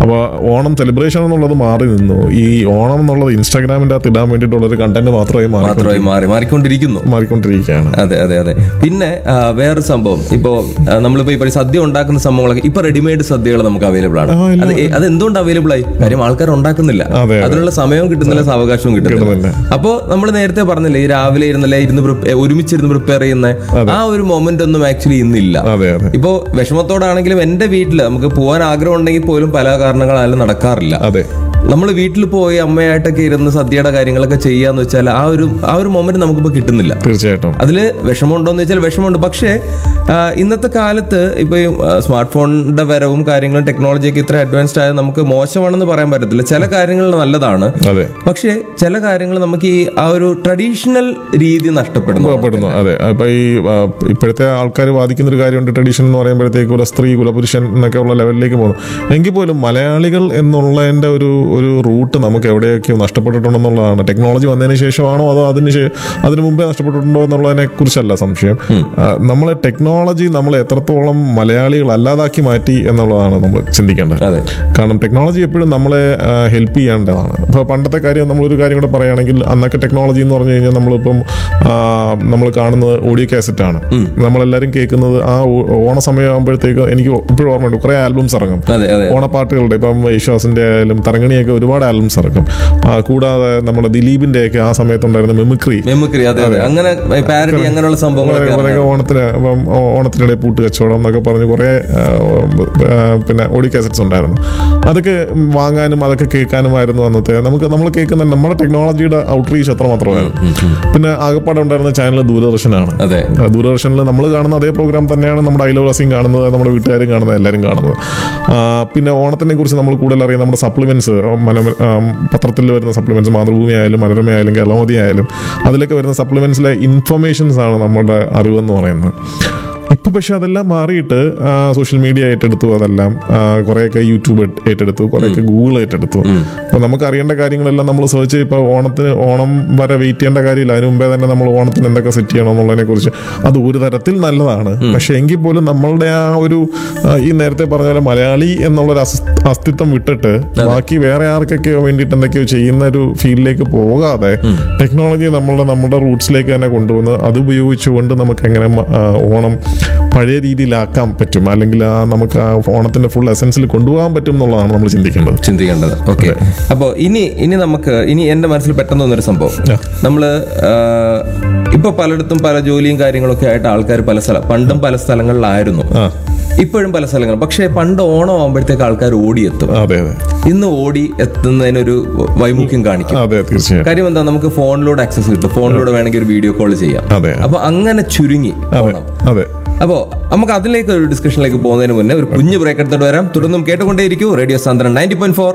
അപ്പോൾ ഓണം സെലിബ്രേഷൻ എന്നുള്ളത് മാറി നിന്നു ഈ ഓണം എന്നുള്ളത് ഇൻസ്റ്റാഗ്രാമിൻ്റെ അകത്ത് ഇടാൻ വേണ്ടിയിട്ടുള്ള ഒരു കണ്ടന്റ് മാത്രമേ മാറി മാത്രമായി മാറി മാറിക്കൊണ്ടിരിക്കുന്നു മാറിക്കൊണ്ടിരിക്കുകയാണ് അതെ അതെ അതെ പിന്നെ ആ, വേറൊരു സംഭവം ഇപ്പോ ആ, നമ്മളിപ്പോ ഈ പറയും സദ്യ ഉണ്ടാക്കുന്ന സംഭവങ്ങളൊക്കെ ഇപ്പൊ റെഡിമെയ്ഡ് സദ്യകൾ നമുക്ക് അവൈലബിൾ ആണ് ആ, ഇല്ല. അത് എ- അത് എന്തുകൊണ്ട് അവൈലബിൾ ആയി കാര്യം ആൾക്കാർ ഉണ്ടാക്കുന്നില്ല അതെ. അതിനുള്ള സമയവും കിട്ടുന്നില്ല സാവകാശവും കിട്ടുന്നില്ല കിട്ടുന്നില്ല. അപ്പോ നമ്മൾ നേരത്തെ പറഞ്ഞില്ലേ ഈ രാവിലെ ഇരുന്നല്ലേ ഇരുന്ന് prep- ഒരുമിച്ചിരുന്ന് പ്രിപ്പയർ ചെയ്യുന്ന ആ ഒരു മൊമെന്റ് ഒന്നും ആക്ച്വലി ഇന്നില്ല അതെ അതെ ഇപ്പോ വിഷമത്തോടാണെങ്കിലും എന്റെ വീട്ടില് നമുക്ക് പോകാൻ ആഗ്രഹം ഉണ്ടെങ്കിൽ പോലും പല കാരണങ്ങളാലും നടക്കാറില്ല അതെ നമ്മൾ വീട്ടിൽ പോയി അമ്മയായിട്ടൊക്കെ ഇരുന്ന് സദ്യയുടെ കാര്യങ്ങളൊക്കെ ചെയ്യാന്ന് വെച്ചാൽ ആ ഒരു ആ ഒരു മൊമെന്റ് നമുക്കിപ്പോ കിട്ടുന്നില്ല തീർച്ചയായിട്ടും അതിൽ വിഷമമുണ്ടോന്ന് വെച്ചാൽ വിഷമമുണ്ട് പക്ഷേ ആ, ഇന്നത്തെ കാലത്ത് ഇപ്പൊ ഈ സ്മാർട്ട് ഫോണിന്റെ വരവും കാര്യങ്ങളും ടെക്നോളജിയൊക്കെ ഇത്ര അഡ്വാൻസ്ഡ് ആയത് നമുക്ക് മോശമാണെന്ന് പറയാൻ പറ്റത്തില്ല ചില കാര്യങ്ങൾ നല്ലതാണ് അതെ പക്ഷേ ചില കാര്യങ്ങൾ നമുക്ക് ഈ ആ ഒരു ട്രഡീഷണൽ രീതി നഷ്ടപ്പെടുന്നു പെടുന്നു അതെ അപ്പൊ ഈ ആ, ഇപ്പോഴത്തെ ആൾക്കാർ വാദിക്കുന്ന ഒരു കാര്യമുണ്ട് ട്രഡീഷൻ എന്ന് പറയുമ്പോഴത്തേക്ക് കുല സ്ത്രീ കുലപുരുഷൻ എന്നൊക്കെ ഉള്ള ലെവലിലേക്ക് പോകുന്നു എങ്കിൽ പോലും മലയാളികൾ എന്നുള്ളതിന്റെ ഒരു ഒരു റൂട്ട് നമുക്ക് എവിടെയൊക്കെയോ നഷ്ടപ്പെട്ടിട്ടുണ്ടെന്നുള്ളതാണ് ടെക്നോളജി വന്നതിന് ശേഷമാണോ അതോ അതിന് ശേ- അതിന് മുമ്പേ നഷ്ടപ്പെട്ടിട്ടുണ്ടോ എന്നുള്ളതിനെ കുറിച്ചല്ല സംശയം നമ്മൾ ടെക്നോളജി നമ്മൾ എത്രത്തോളം മലയാളികൾ അല്ലാതാക്കി മാറ്റി എന്നുള്ളതാണ് നമ്മൾ ചിന്തിക്കേണ്ടത് അതെ കാരണം ടെക്നോളജി എപ്പോഴും നമ്മളെ ഹെൽപ്പ് ചെയ്യേണ്ടതാണ് ഇപ്പോൾ പണ്ടത്തെ കാര്യം നമ്മളൊരു കാര്യം കൂടെ പറയുകയാണെങ്കിൽ അന്നൊക്കെ ടെക്നോളജി എന്ന് പറഞ്ഞു കഴിഞ്ഞാൽ നമ്മളിപ്പം നമ്മൾ കാണുന്നത് ഓഡിയോ കാസറ്റ് ആണ് നമ്മളെല്ലാവരും കേൾക്കുന്നത് ആ ഓ- ഓണ സമയമാകുമ്പോഴത്തേക്ക് എനിക്ക് ഇപ്പോഴും ഓർമ്മയുണ്ട് കുറേ ആൽബംസ് ഇറങ്ങും അതെ അതെ ഓണപ്പാട്ടുകളുടെ ഇപ്പം യേശുദാസിന്റെ ആയാലും തരങ്ങണിയൊക്കെ ഒരുപാട് ആൽബംസ് ഇറക്കും ആ, കൂടാതെ നമ്മുടെ ദിലീപിന്റെ ഒക്കെ ആ സമയത്തുണ്ടായിരുന്ന മെമിക്രി മെമുക്രി അതെ അതെ അങ്ങനെ പാരഡി അങ്ങനെയുള്ള സംഭവങ്ങളൊക്കെ കുറേ ഓണത്തിന് ഇപ്പം ഓ- ഓണത്തിനിടെ പൂട്ട് കച്ചവടം എന്നൊക്കെ പറഞ്ഞ് കുറേ ആ, ആ, പിന്നെ ഓഡിയോ കാസറ്റ്സ് ഉണ്ടായിരുന്നു അതൊക്കെ വാങ്ങാനും അതൊക്കെ കേൾക്കാനുമായിരുന്നു അന്നത്തെ നമുക്ക് നമ്മൾ കേൾക്കുന്ന നമ്മുടെ ടെക്നോളജിയുടെ ഔട്ട്റീച്ച് എത്ര മാത്രമായിരുന്നു പിന്നെ ആകപ്പാടെ ഉണ്ടായിരുന്ന ചാനൽ ദൂരദർശനാണ് അതെ ആ, ദൂരദർശനിൽ നമ്മൾ കാണുന്ന അതേ പ്രോഗ്രാം തന്നെയാണ് നമ്മുടെ ഐലോറസിയും കാണുന്നത് നമ്മുടെ വീട്ടുകാരും കാണുന്നത് എല്ലാവരും കാണുന്നത് ആ, പിന്നെ ഓണത്തിനെ കുറിച്ച് നമ്മൾ കൂടുതൽ അറിയാം നമ്മുടെ സപ്ലിമെന്റ്സ് പത്രത്തിൽ വരുന്ന സപ്ലിമെന്റ്സ് മാതൃഭൂമി ആയാലും മനോരമ ആയാലും കേരളമോദി ആയാലും അതിലൊക്കെ വരുന്ന സപ്ലിമെന്റ്സിലെ ഇൻഫർമേഷൻസ് ആണ് നമ്മുടെ അറിവെന്ന് പറയുന്നത് ഇപ്പൊ പക്ഷെ അതെല്ലാം മാറിയിട്ട് സോഷ്യൽ മീഡിയ ഏറ്റെടുത്തു അതെല്ലാം ആ, കുറേയൊക്കെ യൂട്യൂബ് ഏറ്റ് ഏറ്റെടുത്തു കുറേയൊക്കെ ഗൂഗിൾ ഏറ്റെടുത്തു അപ്പൊ നമുക്ക് അറിയേണ്ട കാര്യങ്ങളെല്ലാം നമ്മൾ സെർച്ച് ഇപ്പോൾ ഓണത്തിന് ഓണം വരെ വെയിറ്റ് ചെയ്യേണ്ട കാര്യമില്ല അതിന് മുമ്പേ തന്നെ നമ്മൾ ഓണത്തിന് എന്തൊക്കെ സെറ്റ് ചെയ്യണം എന്നുള്ളതിനെ കുറിച്ച് അത് ഒരു തരത്തിൽ നല്ലതാണ് പക്ഷെ എങ്കിൽ പോലും നമ്മളുടെ ആ ഒരു ആ, ഈ നേരത്തെ പറഞ്ഞ പോലെ മലയാളി എന്നുള്ളൊരു അസ്- അസ്തിത്വം വിട്ടിട്ട് ബാക്കി വേറെ ആർക്കൊക്കെയോ വേണ്ടിയിട്ട് എന്തൊക്കെയോ ചെയ്യുന്ന ഒരു ഫീൽഡിലേക്ക് പോകാതെ ടെക്നോളജി നമ്മളുടെ നമ്മുടെ റൂട്ട്സിലേക്ക് തന്നെ കൊണ്ടുവന്ന് അത് ഉപയോഗിച്ചുകൊണ്ട് നമുക്ക് എങ്ങനെ മ- ആ, ഓണം പഴയ രീതിയിലാക്കാൻ പറ്റും അല്ലെങ്കിൽ ആ നമുക്ക് ആ ഓണത്തിന്റെ ഫുൾ എസൻസിൽ കൊണ്ടുപോകാൻ പറ്റും എന്നുള്ളതാണ് നമ്മൾ ചിന്തിക്കേണ്ടത് ചിന്തിക്കേണ്ടത് ഓക്കെ അപ്പോൾ ഇനി ഇനി നമുക്ക് ഇനി എന്റെ മനസ്സിൽ പെട്ടെന്ന് വന്നൊരു സംഭവം Yeah. നമ്മള് ആ, ഇപ്പൊ പലയിടത്തും പല ജോലിയും കാര്യങ്ങളൊക്കെ ആയിട്ട് ആൾക്കാർ പല സ്ഥലം പണ്ടും പല സ്ഥലങ്ങളിലായിരുന്നു ആ ഇപ്പോഴും പല സ്ഥലങ്ങളും പക്ഷേ പണ്ട് ഓണം ആകുമ്പോഴത്തേക്ക് ആൾക്കാർ ഓടിയെത്തും അതെ അതെ ഇന്ന് ഓടി എത്തുന്നതിനൊരു വൈമുഖ്യം കാണിക്കും അതെ തീർച്ചയായും കാര്യം എന്താ നമുക്ക് ഫോണിലൂടെ ആക്സസ് കിട്ടും ഫോണിലൂടെ വേണമെങ്കിൽ ഒരു വീഡിയോ കോൾ ചെയ്യാം അതെ അപ്പൊ അങ്ങനെ ചുരുങ്ങി അതെ ഓണം അതെ അപ്പോ നമുക്ക് അതിലേക്ക് ഒരു ഡിസ്കഷനിലേക്ക് പോകുന്നതിന് മുന്നേ ഒരു കുഞ്ഞു ബ്രേക്ക് എടുത്തിട്ട് വരാം തുടർന്നും കേട്ടുകൊണ്ടേയിരിക്കും റേഡിയോ സാന്ദ്രൻ നയൻറ്റി പോയിന്റ് ഫോർ